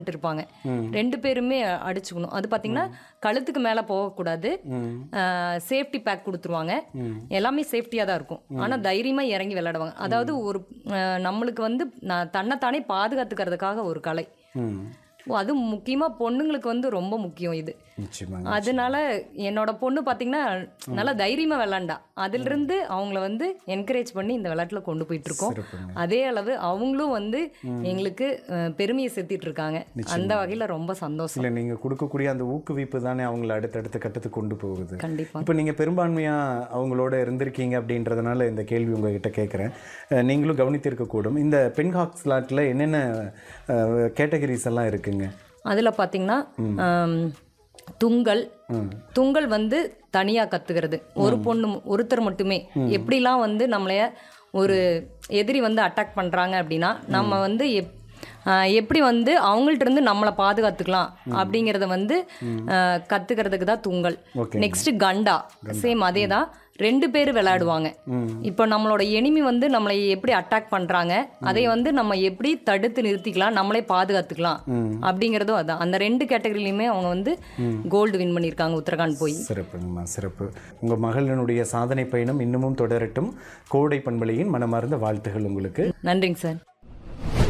இருப்பாங்க ரெண்டு பேருமே அடிச்சுக்கணும் அது பார்த்தீங்கன்னா கழுத்துக்கு மேலே போகக்கூடாது சேஃப்டி பேக் கொடுத்துருவாங்க எல்லாமே சேஃப்டியாக தான் இருக்கும் ஆனால் தைரியமாக இறங்கி விளையாடுவாங்க அதாவது ஒரு அஹ், நம்மளுக்கு வந்து நான் தன்னைத்தானே பாதுகாத்துக்கிறதுக்காக ஒரு கலை ம் ஓ, அது முக்கியமாக பொண்ணுங்களுக்கு வந்து ரொம்ப முக்கியம் இது நிச்சயமாங்க அதனால என்னோட பொண்ணு பார்த்தீங்கன்னா நல்லா தைரியமாக விளாண்டா அதிலிருந்து அவங்கள வந்து என்கரேஜ் பண்ணி இந்த விளையாட்டில் கொண்டு போயிட்டு இருக்கோம் சிறப்புங்க அதே அளவு அவங்களும் வந்து எங்களுக்கு அஹ், பெருமையை சேர்த்திட்டு இருக்காங்க அந்த வகையில் ரொம்ப சந்தோஷம் இல்லை நீங்கள் கொடுக்கக்கூடிய அந்த ஊக்குவிப்பு தானே அவங்கள அடுத்தடுத்த கட்டத்துக்கு கொண்டு போகுது கண்டிப்பாக இப்போ நீங்கள் பெரும்பான்மையாக அவங்களோட இருந்திருக்கீங்க அப்படின்றதுனால இந்த கேள்வி உங்ககிட்ட கேட்குறேன் நீங்களும் கவனித்திருக்கக்கூடும் இந்த பெண் ஹாக் ஸ்லாட்டில் என்னென்ன கேட்டகரிஸ் எல்லாம் இருக்குங்க அதில் பார்த்தீங்கன்னா ஆம், துங்கல் துங்கல் வந்து தனியாக கற்றுக்கிறது ஒரு பொண்ணு ஒருத்தர் மட்டுமே எப்படிலாம் வந்து நம்மளைய ஒரு எதிரி வந்து அட்டாக் பண்ணுறாங்க அப்படின்னா நம்ம வந்து எப் ஆ, எப்படி வந்து அவங்கள்ட்ட இருந்து நம்மளை பாதுகாத்துக்கலாம் அப்படிங்கிறத வந்து கற்றுக்கிறதுக்கு தான் துங்கல் Okay. நெக்ஸ்ட் கண்டா சேம் அதே தான் ரெண்டு பேர் விளையாடுவாங்க இப்போ நம்மளோட எனிமி வந்து நம்மளை எப்படி அட்டாக் பண்ணுறாங்க அதை வந்து நம்ம எப்படி தடுத்து நிறுத்திக்கலாம் நம்மளே பாதுகாத்துக்கலாம் அப்படிங்கிறதும் அதான் அந்த ரெண்டு கேட்டகரிலையுமே அவங்க வந்து கோல்டு வின் பண்ணியிருக்காங்க உத்தரகாண்ட் போய் சிறப்புங்கம்மா சிறப்பு உங்கள் மகளினுடைய சாதனை பயணம் இன்னமும் தொடரட்டும் கோடை பண்பலையின் மனமார்ந்த வாழ்த்துகள் உங்களுக்கு நன்றிங்க சார்